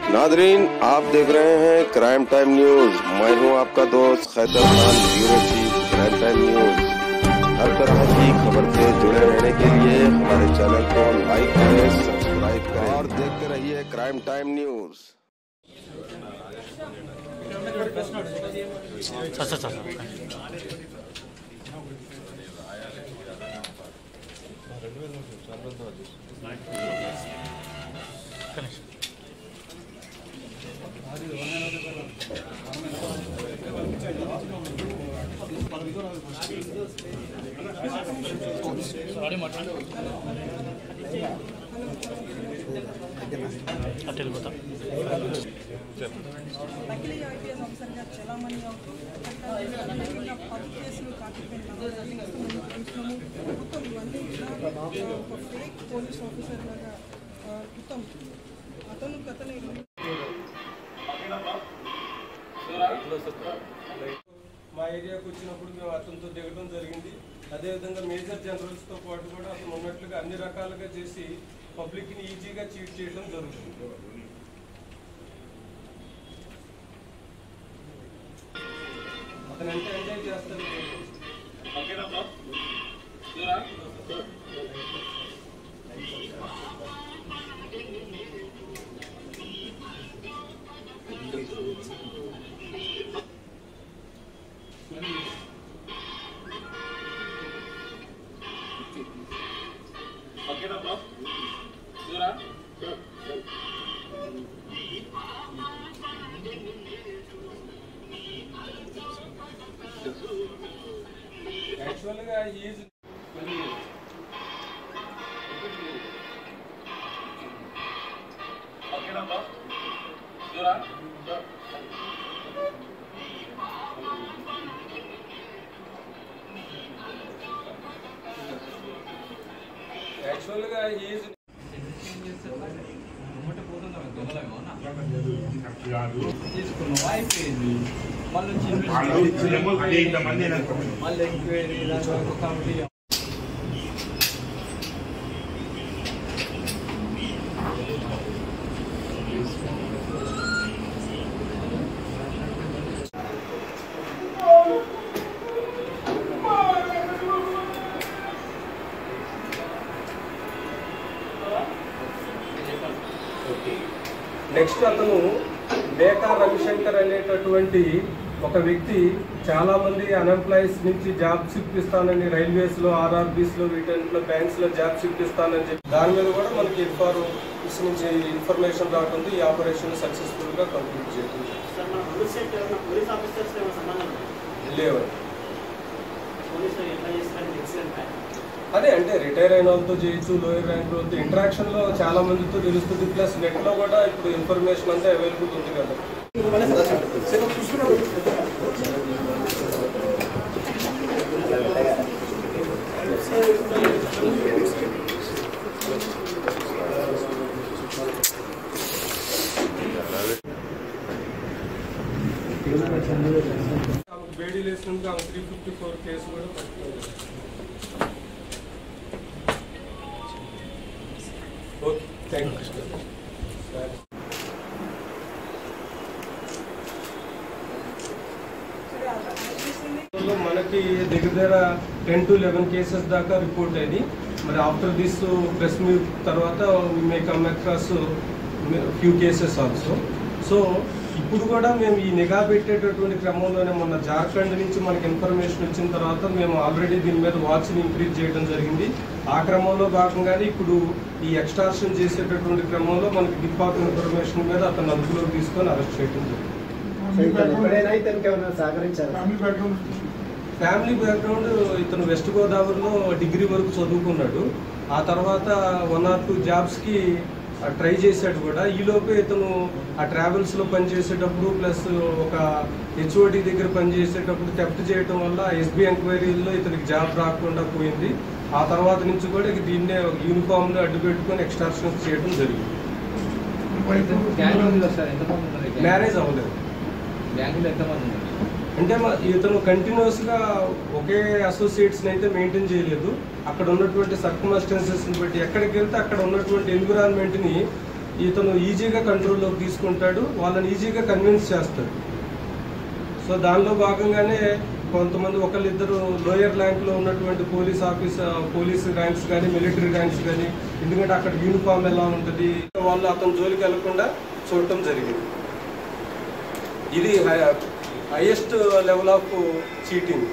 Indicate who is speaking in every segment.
Speaker 1: Nadreen आप देख रहे हैं क्राइम टाइम न्यूज मैं हूं आपका दोस्त Khaitar Khan bureau chief crime time news हर तरह की खबर से जुड़े रहने के लिए हमारे चैनल को लाइक करें सब्सक्राइब करें और देखते रहिए crime time news
Speaker 2: sir sir sir అటు వెళ్ళిపోతా
Speaker 3: నకిలీ ఐపీఎస్ ఆఫీసర్గా చలామణి అవుతూ అక్కడ పది కేసులు కాకపోయినా మొత్తం ఇవన్నీ కూడా ఒక ఫేక్ పోలీస్ ఆఫీసర్ లాగా ఆ, మొత్తం అతను కథనే
Speaker 4: మా ఏరియాకి వచ్చినప్పుడు మేము అతనితో దిగడం జరిగింది అదేవిధంగా మేజర్ జనరల్స్తో పాటు కూడా అతను ఉన్నట్లుగా అన్ని రకాలుగా చేసి పబ్లిక్ని ఈజీగా చీట్ చేయడం జరుగుతుంది అతను ఎంత ఎంజాయ్ చేస్తారు యాక్చువల్గా ఈజ్ యాక్చువల్గా ఈజ్
Speaker 5: తీసుకున్నాం అయిపోయింది మళ్ళీ
Speaker 6: వాళ్ళు అదే ఇంతమంది అనుకోండి
Speaker 5: మళ్ళీ ఎంక్వైరీ దాని వరకు కమిటీ
Speaker 4: నెక్స్ట్ అతను బేకా రవిశంకర్ అనేటటువంటి ఒక వ్యక్తి చాలా మంది అన్ఎంప్లాయీస్ నుంచి జాబ్స్ ఇప్పిస్తానని రైల్వేస్ లో ఆర్ఆర్బీస్ లో వీటన్నిటిలో బ్యాంక్స్ లో జాబ్స్ ఇప్పిస్తానని చెప్పి దాని మీద కూడా మనకి ఇన్ఫార్ నుంచి ఇన్ఫర్మేషన్ రావడంతో ఈ ఆపరేషన్ సక్సెస్ఫుల్ గా కంప్లీట్ చేయడం
Speaker 7: సార్ మన పోలీస్ సెట్ ఏమన్నా పోలీస్ ఆఫీసర్స్ ఏమైనా సంబంధం ఉందా?
Speaker 4: లేవు
Speaker 7: పోలీసులు ఎట్లా చేస్తారని ఎక్సలెంట్
Speaker 4: అదే అంటే రిటైర్ అయిన వాళ్ళతో చేయొచ్చు లోయర్ ర్యాంక్ వాళ్ళతో ఇంటరాక్షన్ లో చాలా మందితో తెలుస్తుంది ప్లస్ నెట్ లో కూడా ఇప్పుడు ఇన్ఫర్మేషన్ అంతా అవైలబుల్ ఉంది కదా ఆమెకు బేడీ లేసినందుకు ఆమె త్రీ ఫిఫ్టీ ఫోర్ కేసు కూడా పట్టుకోలేదు ఓకే థ్యాంక్ యూ లో మనకి దగ్గర దగ్గర టెన్ టు లెవెన్ కేసెస్ దాకా రిపోర్ట్ అయింది మరి ఆఫ్టర్ దిస్ ప్రెస్ మీట్ తర్వాత may come across few cases also so ఇప్పుడు కూడా మేము ఈ నిఘా పెట్టేటటువంటి క్రమంలోనే మొన్న జార్ఖండ్ నుంచి మనకి ఇన్ఫర్మేషన్ వచ్చిన తర్వాత మేము ఆల్రెడీ దీని మీద వాచ్ని ఇంక్రీజ్ చేయడం జరిగింది ఆ క్రమంలో భాగంగానే ఇప్పుడు ఈ ఎక్స్టార్షన్ చేసేటటువంటి క్రమంలో మనకి డిప్ ఆఫ్ ఇన్ఫర్మేషన్ మీద అతను అదుపులోకి తీసుకొని అరెస్ట్ చేయడం జరిగింది ఫ్యామిలీ బ్యాక్గ్రౌండ్ ఇతను వెస్ట్ గోదావరిలో డిగ్రీ వరకు చదువుకున్నాడు ఆ తర్వాత వన్ ఆర్ టూ జాబ్స్ కి ట్రై చేశాడు కూడా ఈ లోపే ఇతను ఆ ట్రావెల్స్ లో పనిచేసేటప్పుడు ప్లస్ ఒక హెచ్ఓడి దగ్గర పనిచేసేటప్పుడు థెఫ్ట్ చేయడం వల్ల ఎస్బీ ఎంక్వైరీల్లో ఇతనికి జాబ్ రాకుండా పోయింది ఆ తర్వాత నుంచి కూడా ఇక దీన్నే యూనిఫామ్ లో అడ్డు పెట్టుకొని ఎక్స్ట్రాక్షన్స్ చేయడం జరిగింది మ్యారేజ్ అవ్వలేదు
Speaker 5: బ్యాంకులో ఎంతమంది ఉన్నారు
Speaker 4: అంటే మా- ఇతను కంటిన్యూస్ గా ఒకే అసోసియేట్స్ అయితే మెయింటైన్ చేయలేదు అక్కడ ఉన్నటువంటి సర్కమస్టెన్సెస్ బట్టి ఎక్కడికి వెళ్తే అక్కడ ఉన్నటువంటి ఎన్విరాన్మెంట్ ని ఇతను ఈజీగా కంట్రోల్లోకి తీసుకుంటాడు వాళ్ళని ఈజీగా కన్విన్స్ చేస్తాడు సో దానిలో భాగంగానే కొంతమంది ఒకళ్ళిద్దరు లోయర్ ర్యాంక్లో ఉన్నటువంటి పోలీస్ ఆఫీస్ పోలీస్ ర్యాంక్స్ కానీ మిలిటరీ ర్యాంక్స్ కానీ ఎందుకంటే అక్కడ యూనిఫామ్ ఎలా ఉంటుంది వాళ్ళు అతని జోలికి వెళ్లకుండా చూడటం జరిగింది ఇది highest level of cheating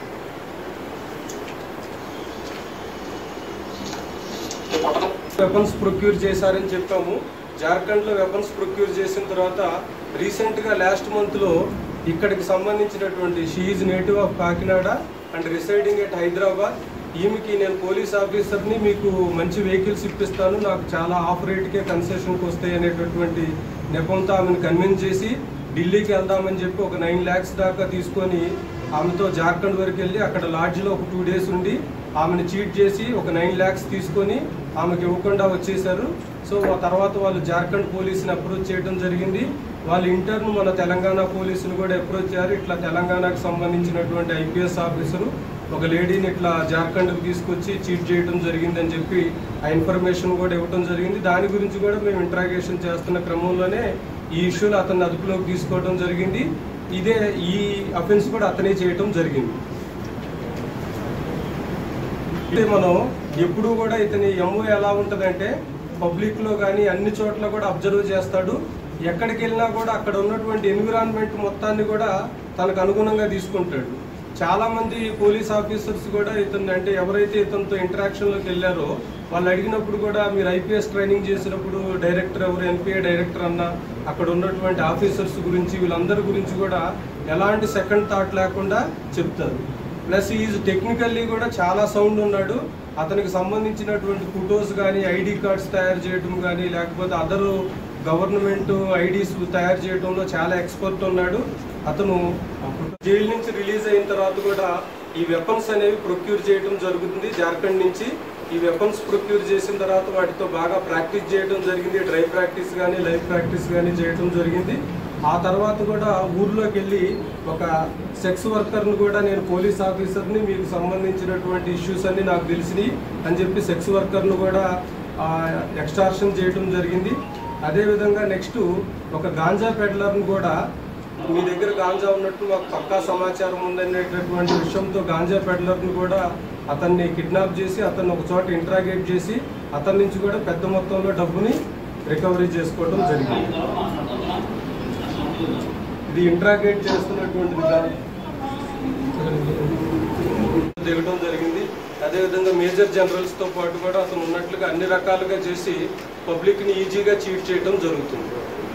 Speaker 4: weapons procure చేశారని చెప్పాము జార్ఖండ్లో వెపన్స్ ప్రొక్యూర్ చేసిన తర్వాత రీసెంట్గా లాస్ట్ మంత్లో ఇక్కడికి సంబంధించినటువంటి she native of Kakinada and residing at Hyderabad ఈమెకి నేను పోలీస్ ఆఫీసర్ని మీకు మంచి వెహికల్స్ ఇప్పిస్తాను నాకు చాలా ఆఫ్ రేట్కే కన్సెషన్కి వస్తాయి అనేటటువంటి నెపంతో ఆమెను కన్విన్స్ చేసి ఢిల్లీకి వెళ్దామని చెప్పి ఒక నైన్ ల్యాక్స్ దాకా తీసుకొని ఆమెతో జార్ఖండ్ వరకు వెళ్ళి అక్కడ లాడ్జ్లో ఒక టూ డేస్ ఉండి ఆమెను చీట్ చేసి ఒక నైన్ ల్యాక్స్ తీసుకొని ఆమెకి ఇవ్వకుండా వచ్చేసారు సో ఆ తర్వాత వాళ్ళు జార్ఖండ్ పోలీసుని అప్రోచ్ చేయడం జరిగింది వాళ్ళ ఇంటర్న్ మన తెలంగాణ పోలీసుని కూడా అప్రోచ్ చేయారు ఇట్లా తెలంగాణకు సంబంధించినటువంటి ఐపీఎస్ ఆఫీసరు ఒక లేడీని ఇట్లా జార్ఖండ్కి తీసుకొచ్చి చీట్ చేయడం జరిగిందని చెప్పి ఆ ఇన్ఫర్మేషన్ కూడా ఇవ్వడం జరిగింది దాని గురించి కూడా మేము ఇంట్రాగేషన్ చేస్తున్న క్రమంలోనే ఈ ఇష్యూలు అతన్ని అదుపులోకి తీసుకోవడం జరిగింది ఇదే ఈ అఫెన్స్ కూడా అతనే చేయటం జరిగింది అంటే మనం ఎప్పుడూ కూడా ఇతని ఎంఓ ఎలా ఉంటుందంటే పబ్లిక్లో కానీ అన్ని చోట్ల కూడా అబ్జర్వ్ చేస్తాడు ఎక్కడికి వెళ్ళినా కూడా అక్కడ ఉన్నటువంటి ఎన్విరాన్మెంట్ మొత్తాన్ని కూడా తనకు అనుగుణంగా తీసుకుంటాడు చాలా మంది పోలీస్ ఆఫీసర్స్ కూడా ఇతను అంటే ఎవరైతే ఇతనితో ఇంటరాక్షన్లోకి వెళ్ళారో వాళ్ళు అడిగినప్పుడు కూడా మీరు ఐపీఎస్ ట్రైనింగ్ చేసినప్పుడు డైరెక్టర్ ఎవరు ఎన్పిఏ డైరెక్టర్ అన్న అక్కడ ఉన్నటువంటి ఆఫీసర్స్ గురించి వీళ్ళందరి గురించి కూడా ఎలాంటి సెకండ్ థాట్ లేకుండా చెప్తారు ప్లస్ ఈజ్ టెక్నికల్లీ కూడా చాలా సౌండ్ ఉన్నాడు అతనికి సంబంధించినటువంటి ఫొటోస్ కానీ ఐడి కార్డ్స్ తయారు చేయడం కానీ లేకపోతే అదర్ గవర్నమెంట్ ఐడీస్ తయారు చేయడంలో చాలా ఎక్స్పర్ట్ ఉన్నాడు అతను జైలు నుంచి రిలీజ్ అయిన తర్వాత కూడా ఈ వెపన్స్ అనేవి ప్రొక్యూర్ చేయడం జరుగుతుంది జార్ఖండ్ నుంచి ఈ వెపన్స్ ప్రొక్యూర్ చేసిన తర్వాత వాటితో బాగా ప్రాక్టీస్ చేయడం జరిగింది డ్రై ప్రాక్టీస్ కానీ లైవ్ ప్రాక్టీస్ కానీ చేయడం జరిగింది ఆ తర్వాత కూడా ఊర్లోకి వెళ్ళి ఒక సెక్స్ వర్కర్ని కూడా నేను పోలీస్ ఆఫీసర్ని మీకు సంబంధించినటువంటి ఇష్యూస్ అన్ని నాకు తెలిసినాయి అని చెప్పి సెక్స్ వర్కర్ను కూడా ఎక్స్టార్షన్ చేయడం జరిగింది అదేవిధంగా నెక్స్ట్ ఒక గాంజా పెడ్లర్ని కూడా మీ దగ్గర గాంజా ఉన్నట్టు మాకు పక్కా సమాచారం ఉందనేటటువంటి విషయంతో గాంజా పెడ్లర్ని కూడా అతన్ని కిడ్నాప్ చేసి అతన్ని ఒక చోట ఇంట్రాగేట్ చేసి అతని నుంచి కూడా పెద్ద మొత్తంలో డబ్బుని రికవరీ చేసుకోవడం జరిగింది ఇది ఇంట్రాగేట్ చేస్తున్నటువంటిది కాదు దిగడం జరిగింది అదేవిధంగా మేజర్ జనరల్స్ తో పాటు కూడా అతను ఉన్నట్లుగా అన్ని రకాలుగా చేసి పబ్లిక్ ని ఈజీగా చీట్ చేయడం జరుగుతుంది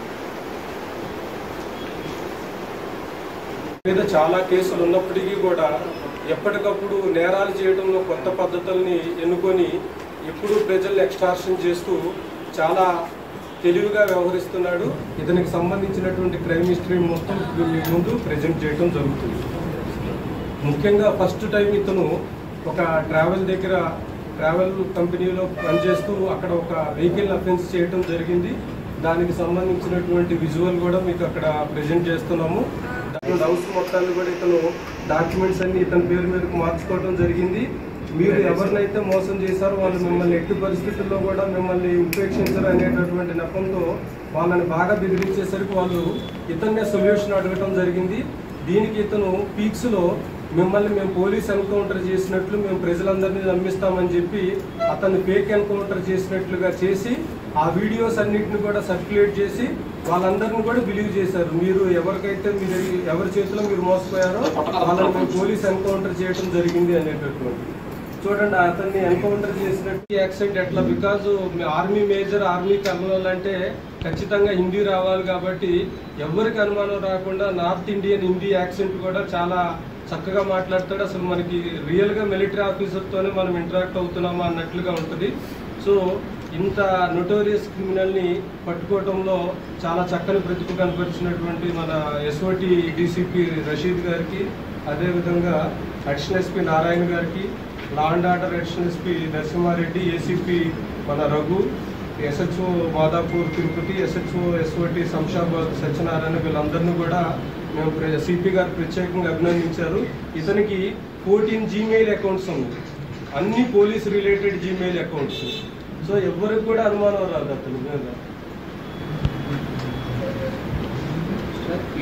Speaker 4: మీద చాలా కేసులు ఉన్నప్పటికీ కూడా ఎప్పటికప్పుడు నేరాలు చేయడంలో కొత్త పద్ధతుల్ని ఎన్నుకొని ఎప్పుడూ ప్రజల్ని ఎక్స్టార్షన్ చేస్తూ చాలా తెలివిగా వ్యవహరిస్తున్నాడు ఇతనికి సంబంధించినటువంటి క్రైమ్ హిస్టరీ మొత్తం మీ ముందు ప్రజెంట్ చేయడం జరుగుతుంది ముఖ్యంగా ఫస్ట్ టైం ఇతను ఒక ట్రావెల్ దగ్గర ట్రావెల్ కంపెనీలో పనిచేస్తూ అక్కడ ఒక వెహికల్ అఫెన్స్ చేయడం జరిగింది దానికి సంబంధించినటువంటి విజువల్ కూడా మీకు అక్కడ ప్రజెంట్ చేస్తున్నాము దాని హౌస్ మొత్తాన్ని కూడా ఇతను డాక్యుమెంట్స్ అన్ని ఇతని పేరు మీదకు మార్చుకోవడం జరిగింది మీరు ఎవరినైతే మోసం చేశారో వాళ్ళు మిమ్మల్ని ఎట్టి పరిస్థితుల్లో కూడా మిమ్మల్ని ఉపేక్షించరు అనేటటువంటి నెపంతో వాళ్ళని బాగా బెదిరించేసరికి వాళ్ళు ఇతన్నే సొల్యూషన్ అడగటం జరిగింది దీనికి ఇతను పీక్స్లో మిమ్మల్ని మేము పోలీస్ ఎన్కౌంటర్ చేసినట్లు మేము ప్రజలందరినీ నమ్మిస్తామని చెప్పి అతన్ని ఫేక్ ఎన్కౌంటర్ చేసినట్లుగా చేసి ఆ వీడియోస్ అన్నిటిని కూడా సర్క్యులేట్ చేసి వాళ్ళందరిని కూడా బిలీవ్ చేశారు మీరు ఎవరికైతే మీరు ఎవరి చేతిలో మీరు మోసపోయారో వాళ్ళని మేము పోలీస్ ఎన్కౌంటర్ చేయడం జరిగింది అనేటటువంటి చూడండి అతన్ని ఎన్కౌంటర్ చేసినట్టు యాక్సిడెంట్ ఎట్లా because army major army colonel అంటే ఖచ్చితంగా హిందీ రావాలి కాబట్టి ఎవరికి అనుమానం రాకుండా నార్త్ ఇండియన్ హిందీ యాక్సెంట్ కూడా చాలా చక్కగా మాట్లాడతాడు అసలు మనకి రియల్గా మిలిటరీ ఆఫీసర్తోనే మనం ఇంటరాక్ట్ అవుతున్నామా అన్నట్లుగా ఉంటుంది సో ఇంత నొటోరియస్ క్రిమినల్ని పట్టుకోవడంలో చాలా చక్కని ప్రతిభ కనపరిచినటువంటి మన ఎస్ఓటి డీసీపీ రషీద్ గారికి అదేవిధంగా అడిషనల్ ఎస్పీ నారాయణ గారికి law and order additional SP Narasimha Reddy ACP మన Raghu SHO Madhapur Tirupati SHO SOT Shamshabad Satyanarayana వీళ్ళందరినీ కూడా మేము సిపి గారు ప్రత్యేకంగా అభినందించారు ఇతనికి ఫోర్టీన్ జీమెయిల్ అకౌంట్స్ ఉంది అన్ని police related Gmail accounts so ఎవరికి కూడా అనుమానం రాదు అతని మీద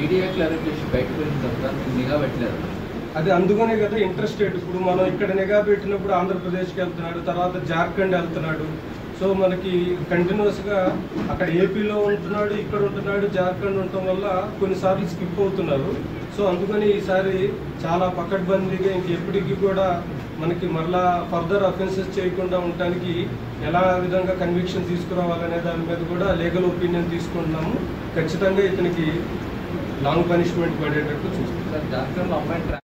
Speaker 5: పీడియాక్లు అరెస్ట్ చేసి బయటకు వెళ్ళిన తర్వాత మీరు నిఘా పెట్టలేదు
Speaker 4: అది అందుకనే కదా ఇంట్రెస్టెడ్ ఇప్పుడు మనం ఇక్కడ నిఘా పెట్టినప్పుడు ఆంధ్రప్రదేశ్కి వెళ్తున్నాడు తర్వాత జార్ఖండ్ వెళ్తున్నాడు సో మనకి కంటిన్యూస్ గా అక్కడ ఏపీలో ఉంటున్నాడు ఇక్కడ ఉంటున్నాడు జార్ఖండ్ ఉండటం వల్ల కొన్నిసార్లు స్కిప్ అవుతున్నారు సో అందుకని ఈసారి చాలా పకడ్బందీగా ఇంకెప్పటికీ కూడా మనకి మరలా ఫర్దర్ అఫెన్సెస్ చేయకుండా ఉండటానికి ఎలా విధంగా కన్విక్షన్ తీసుకురావాలనే దాని మీద కూడా లీగల్ ఒపీనియన్ తీసుకుంటున్నాము ఖచ్చితంగా ఇతనికి లాంగ్ పనిష్మెంట్ పడేటట్టు చూస్తాం
Speaker 5: సార్ జార్ఖండ్లో అమ్మాయిని